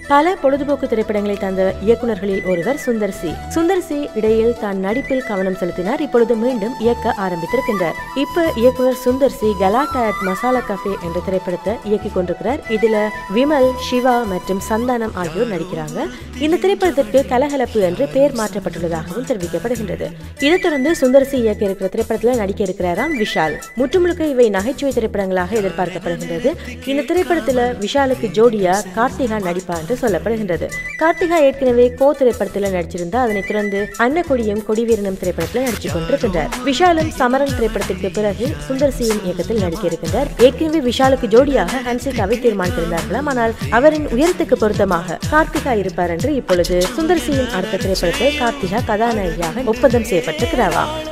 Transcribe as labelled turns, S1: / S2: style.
S1: பல பொழுதுபோக்கு திரைப்படங்களை தந்த இயக்குனர்களில் ஒருவர் சுந்தர் சி சுந்தர் சி இடையில் தான் நடிப்பில் கவனம் செலுத்தினார் இப்பொழுது மீண்டும் இயக்க ஆரம்பித்திருக்கின்றார் இப்ப இயக்குனர் Sundar C Galatta at Masala cafe என்ற திரைப்படத்தை இயக்கி கொண்டிருக்கிறார் இதுல விமல் சிவா மற்றும் சந்தானம் ஆகியோர் நடிக்கிறாங்க இந்த திரைப்படத்திற்கு கலகலப்பு என்று பெயர் மாற்றப்பட்டுள்ளதாகவும் தெரிவிக்கப்படுகின்றது இதைத் தொடர்ந்து சுந்தர் சி இயக்க இருக்கிற திரைப்படத்தில் நடிக்க இருக்கிறாராம் விஷால் முற்றுமுழுக்க இவை நகைச்சுவை திரைப்படங்களாக எதிர்பார்க்கப்படுகின்றது இந்த திரைப்படத்தில் விஷாலுக்கு ஜோடியா கார்த்திகா நடிப்பா என்று சொல்லப்படுகின்றது கார்த்திகா ஏற்கனவே கோ திரைப்படத்தில் நடிச்சிருந்தா அதனைத் தொடர்ந்து அன்னக்கொடியும் கொடிவீரனும் திரைப்படத்தில் நடித்துக் கொண்டிருக்கின்றார் விஷாலும் சமரன் திரைப்படத்திற்கு பிறகு சுந்தர் சியின் இயக்கத்தில் நடிக்க இருக்கின்றார் ஏற்கனவே விஷாலுக்கு ஜோடியாக ஹன்சிகாவை தீர்மானித்திருந்தார்களாம் ஆனால் அவரின் உயரத்துக்கு பொருத்தமாக கார்த்திகா இருப்பார் என்று இப்பொழுது சுந்தர் சியின் அடுத்த திரைப்படத்தில் கார்த்திகா கதாநாயகியாக ஒப்பந்தம் செய்யப்பட்டிருக்கிறாராம்